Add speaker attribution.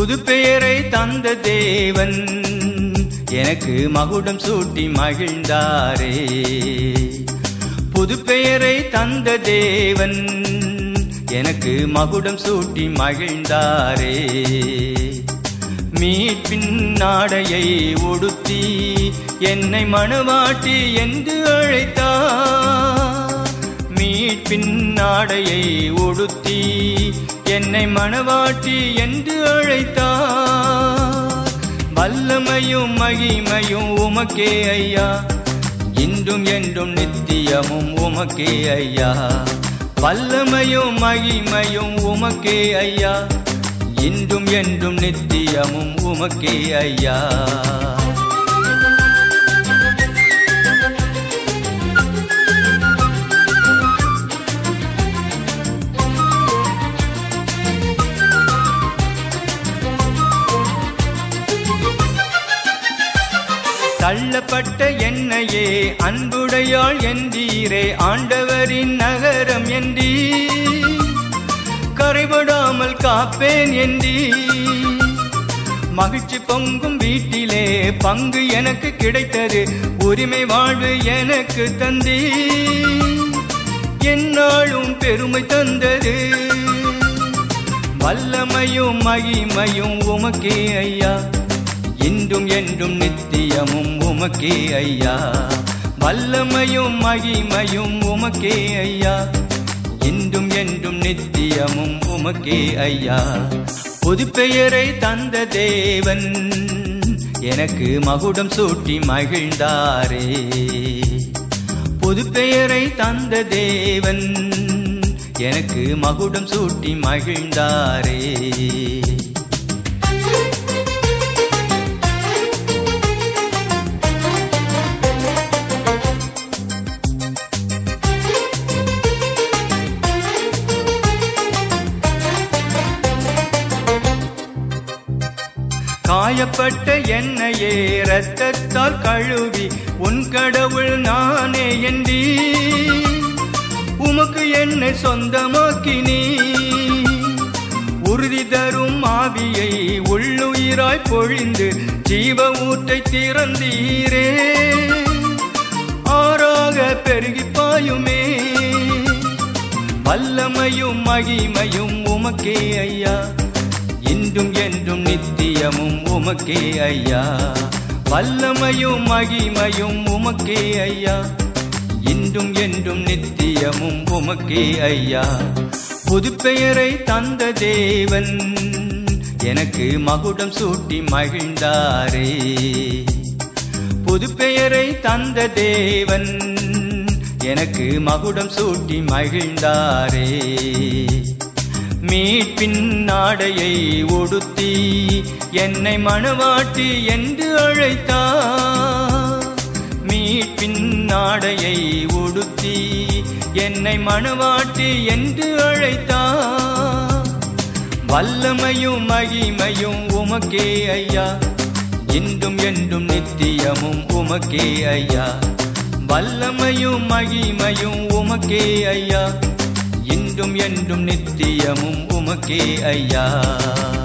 Speaker 1: புது பெயரை தந்த தேவன் எனக்கு மகுடம் சூட்டி மகிழ்ந்தாரே புது பெயரை தந்த தேவன் எனக்கு மகுடம் சூட்டி மகிழ்ந்தாரே மீட்பின் நாடையை உடுத்தி என்னை மணவாட்டி என்று அழைத்தார் மீட்பின் நாடையை உடுத்தி என்னை மணவாட்டி என்று அழைத்தார் வல்லமையும் மகிமையும் உமக்கே ஐயா இன்றும் என்றும் நித்தியமும் உமக்கே ஐயா வல்லமையும் மகிமையும் உமக்கே ஐயா இன்றும் என்றும் நித்தியமும் உமக்கே ஐயா தள்ளப்பட்ட என்னையே அன்புடையாள் என்றீரே ஆண்டவரின் நகரம் என்றீ கரைபடாமல் காப்பேன் என்றீ மகிழ்ச்சி பொங்கும் வீட்டிலே பங்கு எனக்கு கிடைத்தது உரிமை வாழ்வு எனக்கு தந்தீ என்னாலும் பெருமை தந்தது வல்லமையும் மகிமையும் உமக்கே ஐயா இன்றும் என்றும் நித்தியமும் உமக்கே ஐயா வல்லமையும் மகிமையும் உமக்கே ஐயா இன்றும் என்றும் நித்தியமும் உமக்கே ஐயா புது பெயரை தந்த தேவன் எனக்கு மகுடம் சூட்டி மகிழ்ந்தாரே புது பெயரை தந்த தேவன் எனக்கு மகுடம் சூட்டி மகிழ்ந்தாரே காயப்பட்ட என்னையே ரத்தத்தால் கழுவி உன் கடவுள் நானே என்றீ உமக்கு என்னை சொந்தமாக்கினீ உறுதி தரும் ஆவியை உள்ளுயிராய் பொழிந்து ஜீவ ஊற்றை திறந்தீரே ஆறாக பெருகி பாயுமே வல்லமையும் மகிமையும் உமக்கே ஐயா இன்றும் என்றும் நித்தியமும் உமக்கே ஐயா வல்லமையும் மகிமையும் உமக்கே ஐயா இன்றும் என்றும் நித்தியமும் உமக்கே ஐயா புது பெயரை தந்த தேவன் எனக்கு மகுடம் சூட்டி மகிழ்ந்தாரே புது பெயரை தந்த தேவன் எனக்கு மகுடம் சூட்டி மகிழ்ந்தாரே மீட்பின் நாடையை உடுத்தி என்னை மணவாட்டி என்று அழைத்தார் மீட்பின் நாடையை உடுத்தி என்னை மணவாட்டி என்று அழைத்தார் வல்லமையும் மகிமையும் உமக்கே ஐயா இன்றும் என்றும் நித்தியமும் உமக்கே ஐயா வல்லமையும் மகிமையும் உமக்கே ஐயா இன்றும் என்றும் நித்தியமும் உமக்கே ஐயா